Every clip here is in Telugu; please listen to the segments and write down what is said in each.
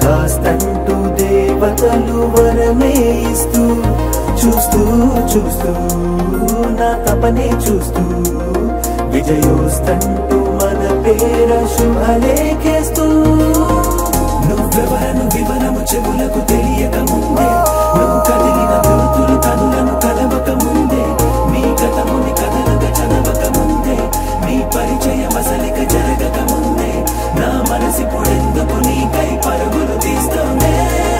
తథాస్తంటూ దేవతలు వరమే ఇస్తూ చూస్తూ చూస్తూ నా తపనే చూస్తూ విజయోస్తంటూ మన పేర శుభలేఖేస్తూ నువ్వెవరను వివరము చెవులకు తెలియక ముందే నువ్వు కదిలిన గురుతులు కనులను కలవక ముందే నీ గతముని కథలుగా చదవక ముందే నీ పరిచయం అసలిక జరగక ముందే నా మనసిప్పుడెందుకు నీకై పరుగులు తీస్తోందే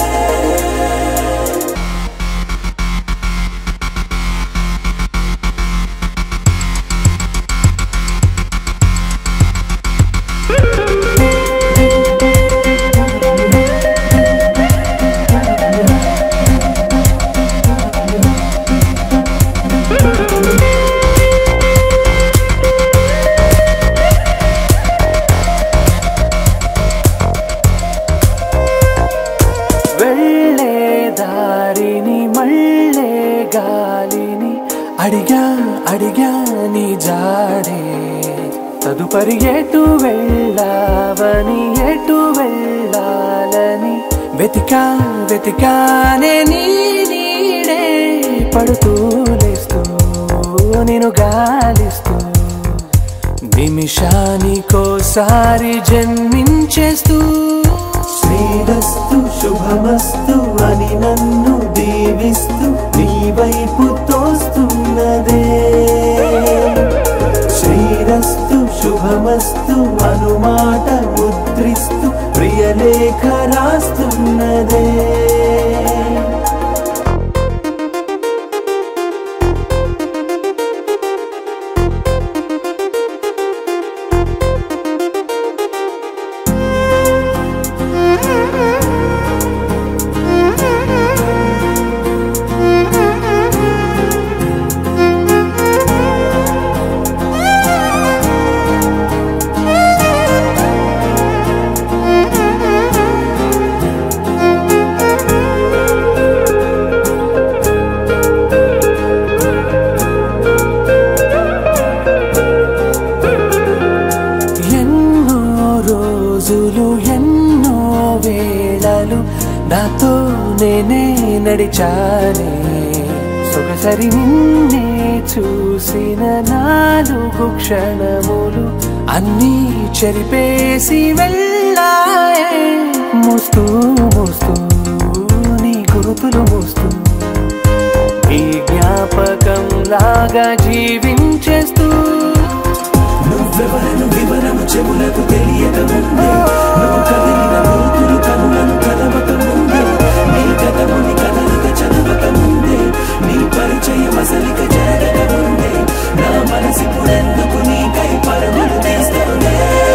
వెళ్ళే దారిని మళ్ళే గాలిని అడిగా అడిగా నీ జాడే తదుపరి ఎటు వెళ్ళావని ఎటు వెళ్ళాలని వెతికా వెతికానే నీ నీడే పడుతూ లేస్తూ నేను గాలిస్తూ నిమిషానికోసారి జన్మించేస్తూ శ్రీరస్తు శుభమస్తు అని నన్ను దీవిస్తూ నీ వైపు తోస్తున్నదే శ్రీరస్తు శుభమస్తు అనుమాట ముద్రిస్తూ ప్రియలేఖ రాస్తున్నదే ఎన్నో రోజులు ఎన్నో వేళలు నాతో నేనే నడిచానే సొగసరి నిన్నే చూసిన నాలుగు క్షణములు అన్నీ చెరిపేసి వెళ్ళాయే మోస్తూ మోస్తూ నీ గురుతులు మోస్తూ ఈ జ్ఞాపకం లాగా జీవించేస్తూ నువ్వెవరను వివరము చెవులకు తెలియక ముందే నువ్వు కదిలిన గుర్తులు కనులను కలవక ముందే నీ గతముని కథలుగా చదవక ముందే నీ పరిచయం అసలిక జరగక ముందే నా మనసిప్పుడెందుకు నీకై పరుగులు తీస్తోందే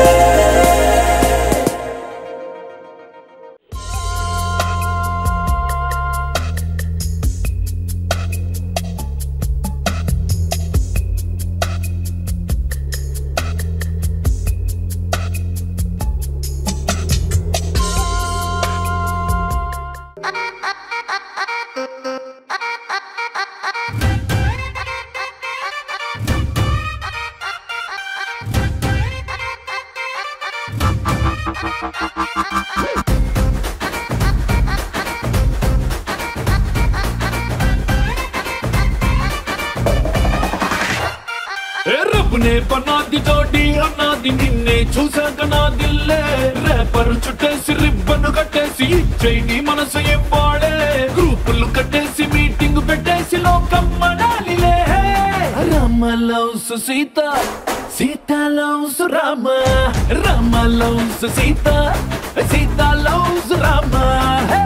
ఏ రబ్బునే పన్నాది జోడి అన్నాది నిన్నే చూశాక నా దిల్లే రేపర్ చుట్టేసి రిబ్బన్ కట్టేసి ఇచ్చేయి మనసు ఇవ్వాడే గ్రూపులు కట్టేసి మీటింగ్ పెట్టేసి లోకం మనాలిలే Rama loves Sita Sita loves Rama Rama loves Sita Sita loves Rama hey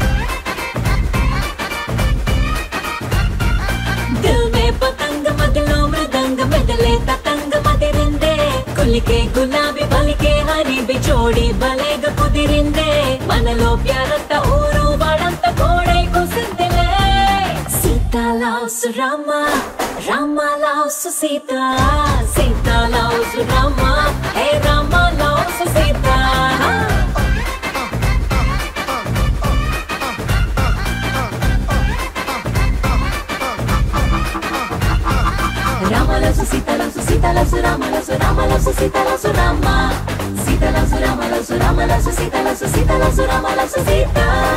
दिल में पतंग मदलो मृदंग बदले ततंग मदिरिंदे కులికే గులాబీ పలికే హరి బిచోడి బలేగ కుదిరిందే మనలో ప్యారంత ఊరు వాడంత కోడై కుసిందిలే Sita loves Rama Rama loves Sita Sita loves Rama hey Rama loves Sita రామలసు సీతలసు సీతలసు రామలసు రామలసు సీతలసు రామ సీతలసు రామలసు రామలసు సీతలసు సీతలసు రామలసు సీత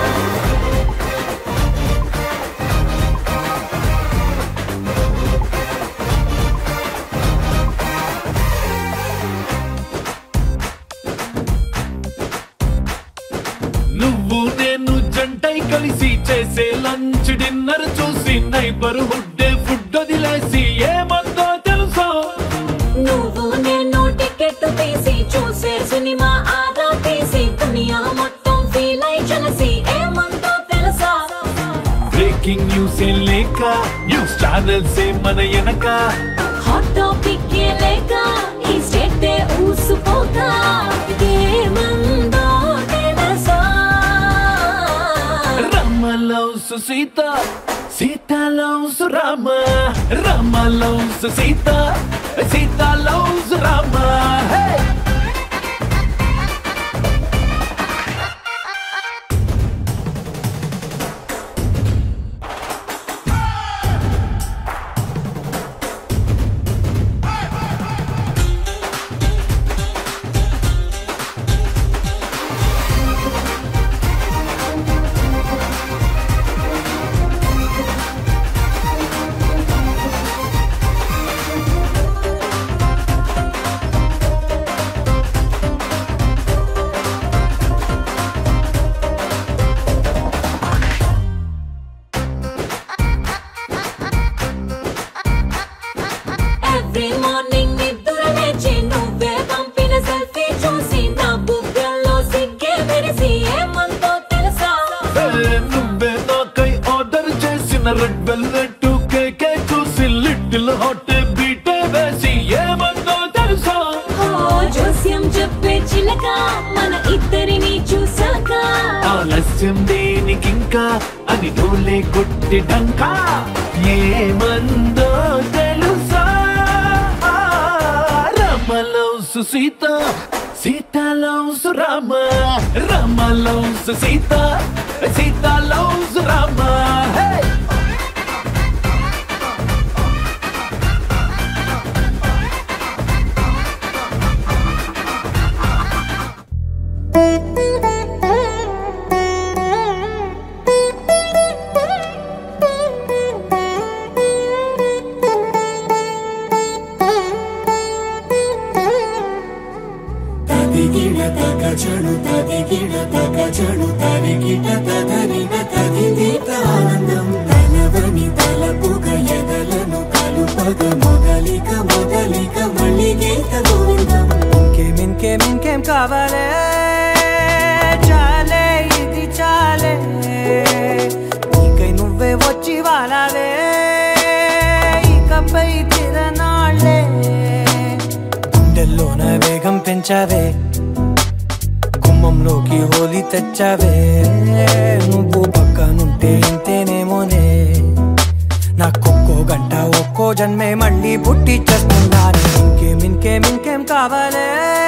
నువ్వు నేను జంటై కలిసి చేసే లంచ్ డిన్నర్ చూసి నైబర్ హుడ్ ఫుడ్ వదిలేసి ఏమందో తెలుసా నువ్వు నేను టికెట్ తీసి చూసే సినిమా ఆదా తీసి దునియా మొత్తం ఫీల్ అయి చలసి ఏమందో తెలుసా బ్రేకింగ్ న్యూస్ ఏ లేక న్యూస్ ఛానల్స్ ఏ మన వెనక హాట్ టాపిక్ ఏ లేక ఈ స్టేట్ ఊసుకోక ఏమందో తెలుసా Rama loves Sita Sita loves Rama Rama loves Sita Sita loves Rama hey every morning నిద్ర లేచి నువ్వే పంపిన సెల్ఫీ చూసి నా బుగ్గల్లో సిగ్గే మెరిసి ఏమందో తెలుసా ఏ, నువ్వే నాకై ఆర్డర్ చేసిన రెడ్ వెల్వెట్ కేకే చూసి లిటిల్ హాట్ బీటే వేసి ఏమందో తెలుసా ఓ జోస్యం చెప్పే చిలక మన ఇద్దరిని చూసాక ఆలస్యం దేనికింకా అని నూలే కొట్టి డంకా ఏమందో తెలుసా రామలౌసు సీత సీత లౌసు రామ రామలౌసు సీత సీత లౌసు రామ హే తదిగిడ తగ చెడు తదిగిడ తగ చెడు తరిగిట తదరిన తదిదీత ఆనందం తలవని తలపుగ ఎదలను కలుపగ మొదలిక మొదలిక మళ్ళీ గీత గోవిందం ఇంకేం ఇంకేం ఇంకేం కావాలే చాలే ఇది చాలే నీకై నువ్వే వచ్చి వాలావే ఇకపై తిరనాళ్ళే గుండెల్లోన వేగం పెంచావే గుమ్మంలోకి హోలీ తెచ్చావే నువ్వు పక్కనుంటే ఇంతేనేమోనే నాకొక్కో గంట ఒక్కో జన్మే మళ్ళీ పుట్టి చేస్తున్నాను ఇంకేం ఇంకేం ఇంకేం కావాలే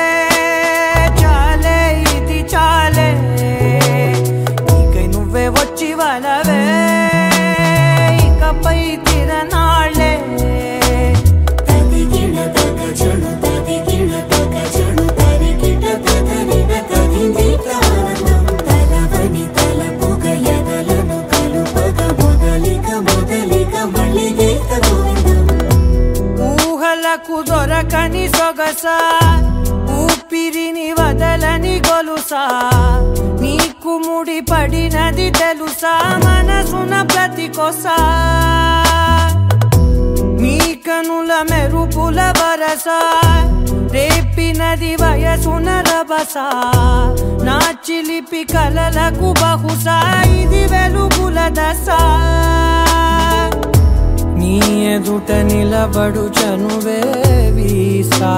చాలే ఇది చాలే నీకై నువ్వే వచ్చి వాళ్ళవే ఇకపై తిరనాళ్ళే తదిగిడ తగ చెడు తదిగిడ తగ చెడు తరిగిట తదరిన తదిదీత ఆనందం తలవని తలపుగ ఎదలను కలుపగ మొదలిక మొదలిక మళ్ళీ గీత గోవిందం ఊహలకు దొరకని సొగస ఊపిరిని వదలని గొలుసా నీకు ముడి పడినది తెలుసా మనసున ప్రతి కొసా నీ కనుల మెరుపుల వరస రేపినది వయసున రభస నా చిలిపి కలలకు బహుశా ఇది వెలుగుల దశ నీ ఎదుట నిలబడు చనువే వీసా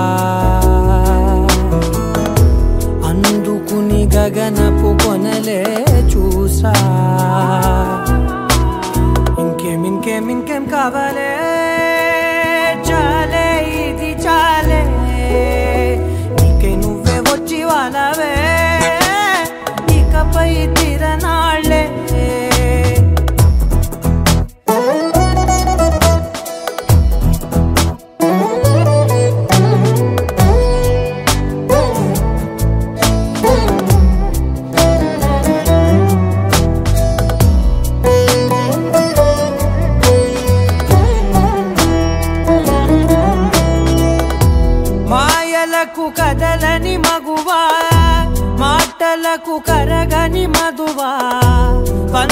అందుకుని గగనపు కొనలే చూసా ఇంకేం ఇంకేం ఇంకేం కావాలే చాలే ఇది చాలే నీకై నువ్వే వచ్చి వాళ్ళవే ఇకపై తిరనాళ్ళే ఆ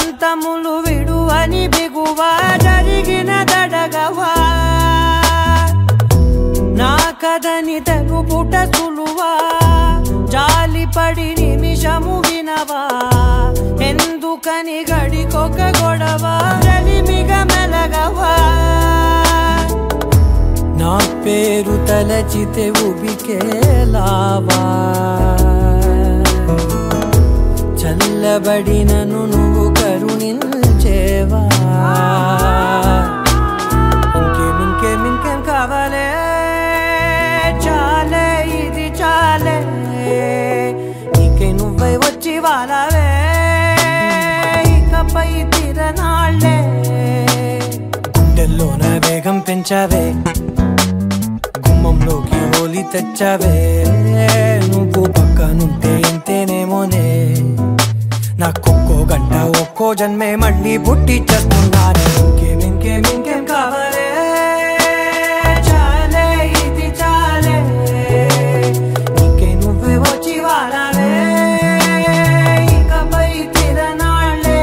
పంతములు విడువని బిగువా జరిగిన దడగవా నా కథని తెగుపుట సులువా జాలిపడి నిమిషము వినవా ఎందుకని గడికొక గొడవ రలిమిగ మెలగవా నా పేరు తలచితే ఉబికేలావా చల్లబడినను నువ్వు కరుణించేవా ఇంకేం ఇంకేం ఇంకేం కావాలే చాలే ఇది చాలే నీకే నువ్వై వచ్చి వాళ్ళవే ఇకపై తిరనాళ్ళే గుండెల్లోన వేగం పెంచావే గుమ్మంలోకి హోలీ తెచ్చావే నువ్వు పక్కనుంటే ఇంతేనేమోనే నాకొక్కో గంట ఒక్కో జన్మే మళ్ళీ పుట్టి చేస్తున్నానే ఇంకేం ఇంకేం ఇంకేం కావాలే చాలే ఇది చాలే నీకే నువ్వే వచ్చి వాడాలే ఇకపై తిరనాళ్ళే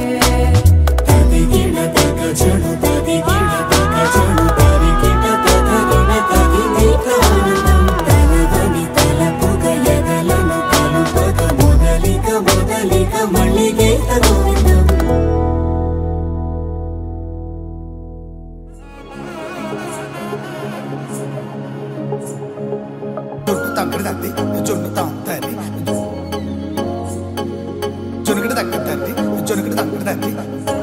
జొన్ను తక్కడి తద్ది జొన్ను తాంతరి జొనుకడి తక్కడి తద్ది జొనుకడి తక్కడి తద్ది